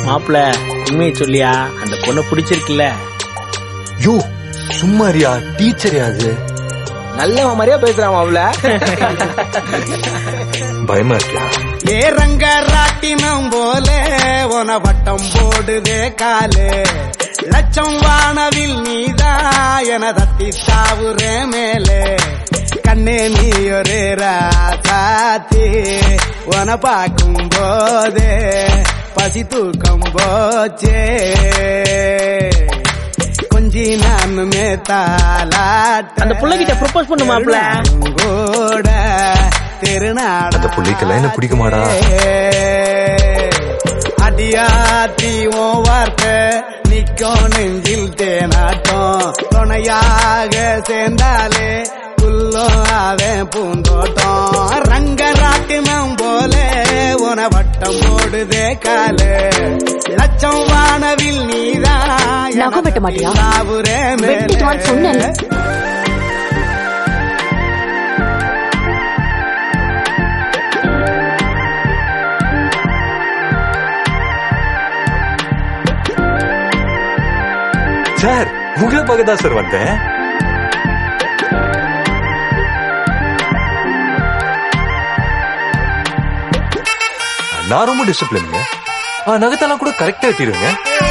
மாப்பிள உண்மையை சொல்லியா அந்த பொண்ணை பிடிச்சிருக்குல்ல யோ சும்மாரியா டீச்சர் அது நல்லவன் மாதிரியா பேசுறான் அவள பயமா இருக்கியா ஏ ரங்க ராட்டினம் போல உன வட்டம் போடுதே காலு லட்சம் வானவில் நீதா என தத்தி தாவுறே மேலே கண்ணே நீ ஒரு ராசாத்தி உன பார்க்கும் போதே பசி தூக்கம் போச்சே கொஞ்சி நானுமே தாலாட்ட அந்த புள்ளைகிட்ட propose பண்ணு மாப்ள. கூட திருநாட அந்த புள்ளைக்கெல்லாம் என்ன பிடிக்குமாடா? அடியாத்தி ஓ வார்த்தை நிக்கும் நெஞ்சில் தேனாட்டம் துணையாக சேர்ந்தாலே புல்லும் அவன் பூந்தோட்டம் ரங்கராட்டினம் போல உன வட்டம் போடுதே காலு லட்சம் வானவில் நீதான் நகம் வெட்ட மாட்டியா? சாவுரே வெட்டிட்டு வான்னு சொன்னேன்ல. சார் உங்களை பார்க்க தான் சார் வந்தேன் நான் ரொம்ப டிசிப்ளினுங்க நகத்தெல்லாம் கூட கரெக்டா வெட்டிடுவேங்க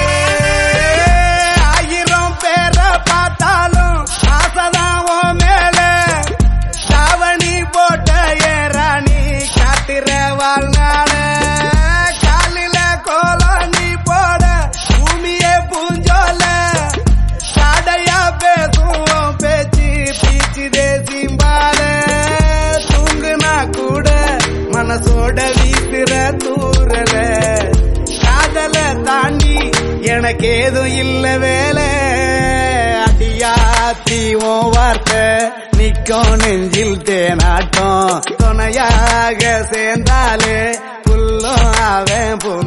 ஆயிரம் பேரை பார்த்தாலும் ஆசைதான் உன் மேல தாவணி போட்ட ஏறாணி காட்டுற வாழ்நாள காலில கோலம் நீ போட பூமியே பூஞ்சோல சாடையா பேசும் உன் பேச்சு பீச்சு தேசிம்பால தூங்குனா கூட மனசோட வீசுற தூரல காதல தாண்டி எனக்கு ஏதும் இல்ல வேலை அடியாத்தி ஓ வார்த்தை நிக்கும் நெஞ்சில் தேனாட்டம் துணையாக சேர்ந்தாலே புல்லும் அவன் பூ